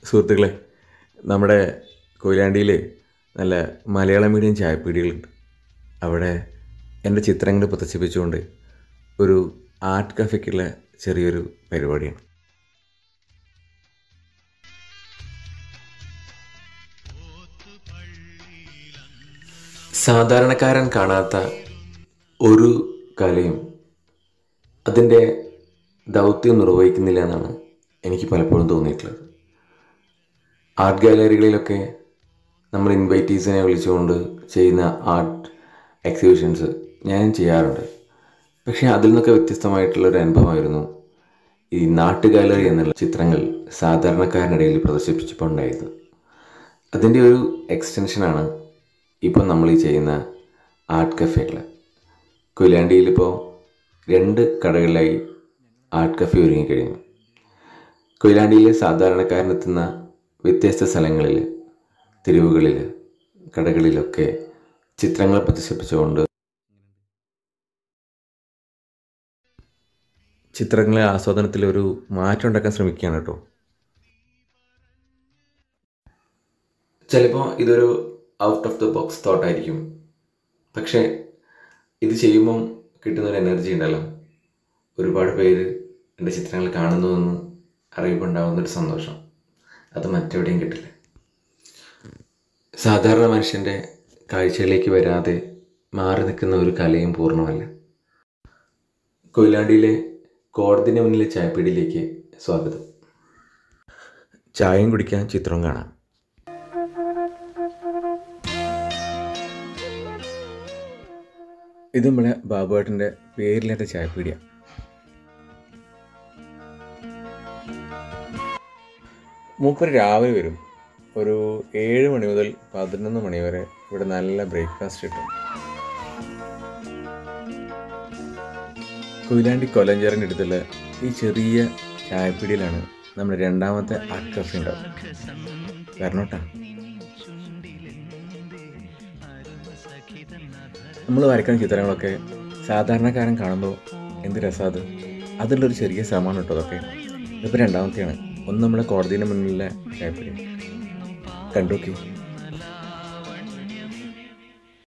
സുഹൃത്തുക്കളെ നമ്മുടെ കൊയിലാണ്ടിയിൽ നല്ല മലയാളം മീഡിയം ചായപ്പീടികളുണ്ട് അവിടെ എൻ്റെ ചിത്രങ്ങൾ പ്രദർശിപ്പിച്ചുകൊണ്ട് ഒരു ആർട്ട് കഫേക്കുള്ള ചെറിയൊരു പരിപാടിയാണ് സാധാരണക്കാരൻ കാണാത്ത ഒരു കലയും അതിൻ്റെ ദൗത്യം നിർവഹിക്കുന്നില്ല എന്നാണ് എനിക്ക് പലപ്പോഴും തോന്നിയിട്ടുള്ളത് ആർട്ട് ഗാലറികളിലൊക്കെ നമ്മൾ ഇൻവൈറ്റീസിനെ വിളിച്ചുകൊണ്ട് ചെയ്യുന്ന ആർട്ട് എക്സിബിഷൻസ് ഞാൻ ചെയ്യാറുണ്ട് പക്ഷേ അതിൽ നിന്നൊക്കെ വ്യത്യസ്തമായിട്ടുള്ളൊരു അനുഭവമായിരുന്നു ഈ നാട്ടു ഗാലറി എന്നുള്ള ചിത്രങ്ങൾ സാധാരണക്കാരനിടയിൽ പ്രദർശിപ്പിച്ചപ്പോൾ ഉണ്ടായത് അതിൻ്റെ ഒരു എക്സ്റ്റൻഷനാണ് ഇപ്പം നമ്മൾ ഈ ചെയ്യുന്ന ആർട്ട് കഫേകൾ കൊയിലാണ്ടിയിൽ ഇപ്പോൾ രണ്ട് കടകളിലായി ആർട്ട് കഫേ ഒരുങ്ങിക്കഴിഞ്ഞു കൊയിലാണ്ടിയിലെ സാധാരണക്കാരനെത്തുന്ന വ്യത്യസ്ത സ്ഥലങ്ങളിൽ തെരുവുകളിൽ കടകളിലൊക്കെ ചിത്രങ്ങൾ പ്രദർശിപ്പിച്ചുകൊണ്ട് ചിത്രങ്ങളെ ആസ്വാദനത്തിൽ ഒരു മാറ്റം ഉണ്ടാക്കാൻ ശ്രമിക്കുകയാണ് കേട്ടോ ചിലപ്പോൾ ഇതൊരു ഔട്ട് ഓഫ് ദ ബോക്സ് തോട്ടായിരിക്കും പക്ഷേ ഇത് ചെയ്യുമ്പം കിട്ടുന്നൊരു എനർജി ഉണ്ടല്ലോ ഒരുപാട് പേര് എൻ്റെ ചിത്രങ്ങൾ കാണുന്നുവെന്ന് അറിയുമ്പോണ്ടാവുന്നൊരു സന്തോഷം അത് മറ്റെവിടെയും കിട്ടില്ല സാധാരണ മനുഷ്യൻ്റെ കാഴ്ചയിലേക്ക് വരാതെ മാറി നിൽക്കുന്ന ഒരു കലയും പൂർണ്ണമല്ല കൊയിലാണ്ടിയിലെ കോടതിന് മുന്നിലെ ചായപ്പീടിയിലേക്ക് സ്വാഗതം ചായയും കുടിക്കാൻ ചിത്രം കാണാം ഇത് നമ്മളെ ബാബുവേട്ടൻ്റെ പേരില്ലാത്ത ചായപ്പീടിയാണ് മൂപ്പർ രാവിലെ വരും ഒരു ഏഴ് മണി മുതൽ പതിനൊന്ന് മണി വരെ ഇവിടെ നല്ല ബ്രേക്ക്ഫാസ്റ്റ് കിട്ടും കൊയിലാണ്ടി കൊലഞ്ചേറിൻ്റെ അടുത്തുള്ള ഈ ചെറിയ ചായപ്പീടിയിലാണ് നമ്മുടെ രണ്ടാമത്തെ ആർട്ട് കഫേ ഉണ്ടാവും വരണോട്ടാ നമ്മൾ വരയ്ക്കുന്ന ചിത്രങ്ങളൊക്കെ സാധാരണക്കാരൻ കാണുമ്പോൾ എന്ത് രസം അത് അതിലുള്ളൊരു ചെറിയ ശ്രമമാണ് കേട്ടോ അതൊക്കെ ഇതിപ്പോൾ രണ്ടാമത്തെയാണ് ഒന്ന് നമ്മുടെ കോടതിയുടെ മുന്നിലെ ചായപ്പീടി കണ്ടു നോക്കി